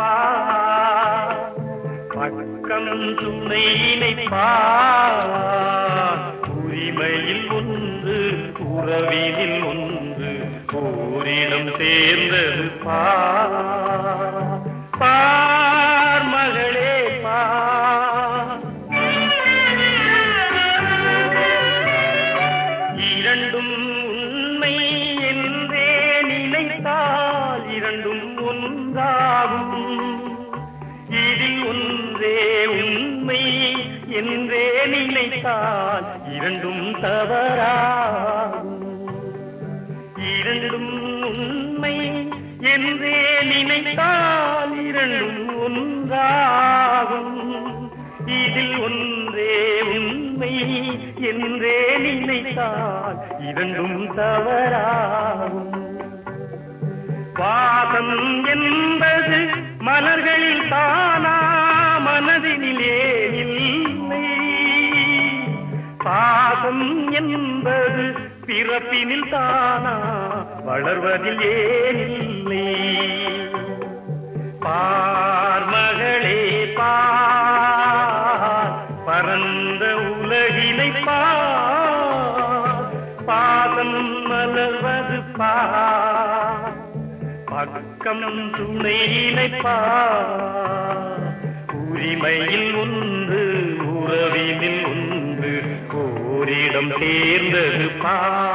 பார் பக்கம் துணையினை பார் உரிமையில் ஒன்று உறவினில் ஒன்று ஓரிடம் சேர்ந்தது பார் பார் மகளே பார் இரண்டும் உண்மை என்றே நினைத்தால் இரண்டும் ஒன்றாகும் இதில் ஒன்றே உண்மை என்றே நினைத்தால் இரண்டும் தவறாகும் இரண்டும் உண்மை என்றே நினைத்தால் இரண்டும் ஒன்றாகும் இதில் ஒன்றே உண்மை என்றே நினைத்தால் இரண்டும் தவறாகும் வாசம் என்பது மலர்களில் தானா மனதினிலே இல்லை பாசம் என்பது பிறப்பினில் தானா வளர்வதில் ஏன் இல்லை பார் மகளே பார் பரந்த உலகினை பார் பாதம் மலர்வது பார் பக்கம் துணையினை பார் உரிமையில் ஒன்று உறவினில் ஒன்று ஓரிடம் சேர்ந்தது பார்